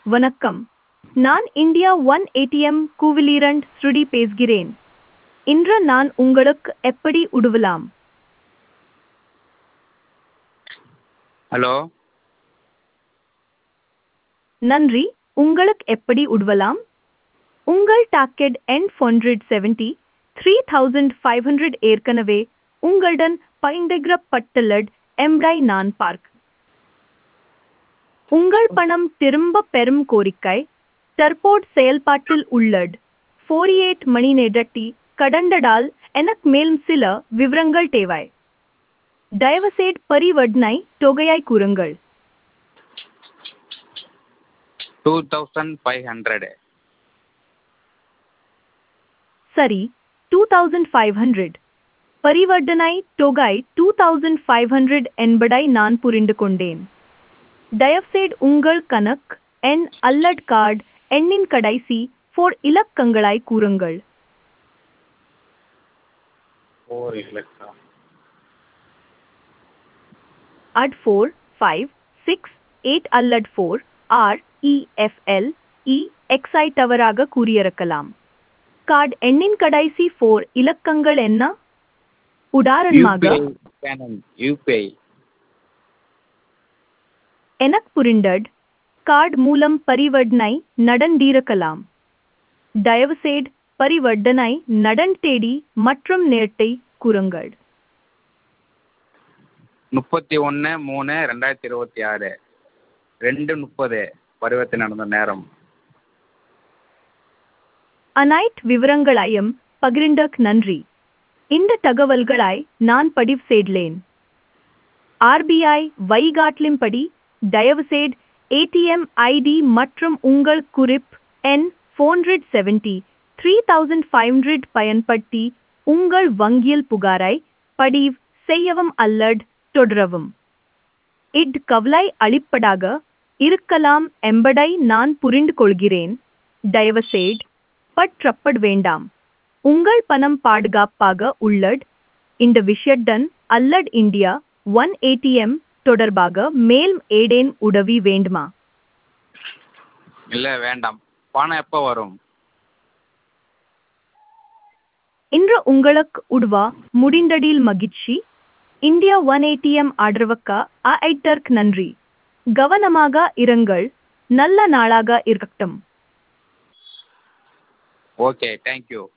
வணக்கம் நான் India one ATM கூவிலிரண்ட் ஸ்ருடி பேசுகிறேன் இன்று நான் உங்களுக்கு எப்படி உதவலாம் ஹலோ நன்றி உங்களுக்கு எப்படி உதவலாம் உங்கள் டாக்கெட் எண் hundred seventy three thousand five hundred ஏற்கனவே உங்களுடன் பகிர்ந்துகிறப்பட்டுள்ளது எம்டாய் நான் பார்க் உங்கள் பணம் திரும்ப பெறும் கோரிக்கை தற்போது செயல்பாட்டில் உள்ளது ஃபோர் எயிட் மணி நேரட்டி கடந்ததால் எனக்கு மேலும் சில விவரங்கள் தேவை தயவுசெய்து பரிவர்த்தனை தொகையை கூறுங்கள் டூ தௌசண்ட் ஃபைவ் ஹண்ட்ரடு சரி டூ தௌசண்ட் ஃபைவ் ஹண்ட்ரட் பரிவர்த்தனை தொகை டூ தௌசண்ட் ஃபைவ் ஹண்ட்ரட் என்பதை நான் புரிந்து கொண்டேன் தயவுசெய்து உங்கள் கணக்கு எண் அல்லது கார்டு எண்ணின் கடைசி ஃபோர் இலக்கங்களை கூறுங்கள் ஃபோர் இலக்கா at four five six eight அல்லது ஃபோர் ஆர் இஎஃப்எல் இ எக்ஸை தவறாக கூறியிருக்கலாம் கார்டு எண்ணின் கடைசி ஃபோர் இலக்கங்கள் என்ன உதாரணமாக யூபிஐ ஸ்கேனிங் யூபிஐ எனக்கு புரிந்தது கார்டு மூலம் பரிவர்த்தனை நடந்திருக்கலாம் தயவுசெய்து பரிவர்த்தனை நடன் தேதி மற்றும் நேரத்தை கூறுங்கள் முப்பத்தி ஒன்று மூணு ரெண்டாயிரத்தி இருபத்தி ஆறு ரெண்டு முப்பது பரிவர்த்தனை நடந்த நேரம் அனைத்து விவரங்களையும் பகிர்ந்தக் நன்றி இந்த தகவல்களை நான் பதிவு செய்தேன் ஆர்பிஐ வழிகாட்டலின்படி தயவுசெய்து ஏடிஎம் ஐடி மற்றும் உங்கள் குறிப் எண் four hundred seventy three thousand five hundred பயன்படுத்தி உங்கள் வங்கியில் புகாரை பதிவு செய்யவும் அல்லது தொடரவும் இட் கவலை அளிப்பதாக இருக்கலாம் என்பதை நான் புரிந்து கொள்கிறேன் தயவுசெய்து பற்றப்பட வேண்டாம் உங்கள் பணம் பாதுகாப்பாக உள்ளது இந்த விஷயத்துடன் அல்லது இந்தியா ஒன் ஏடிஎம் தொடர்பாக மேலும் ஏதேன் உதவி வேண்டுமா இல்லை வேண்டாம் பணம் எப்போ வரும் இன்று உங்களுக்கு உதவ முடிந்ததில் மகிழ்ச்சி இந்தியா ஒன் ஏடிஎம் ஆதரவுக்கு ஐட்டர்க் நன்றி கவனமாக இருங்கள் நல்ல நாளாக இருக்கட்டும் ஓகே தேங்க்யூ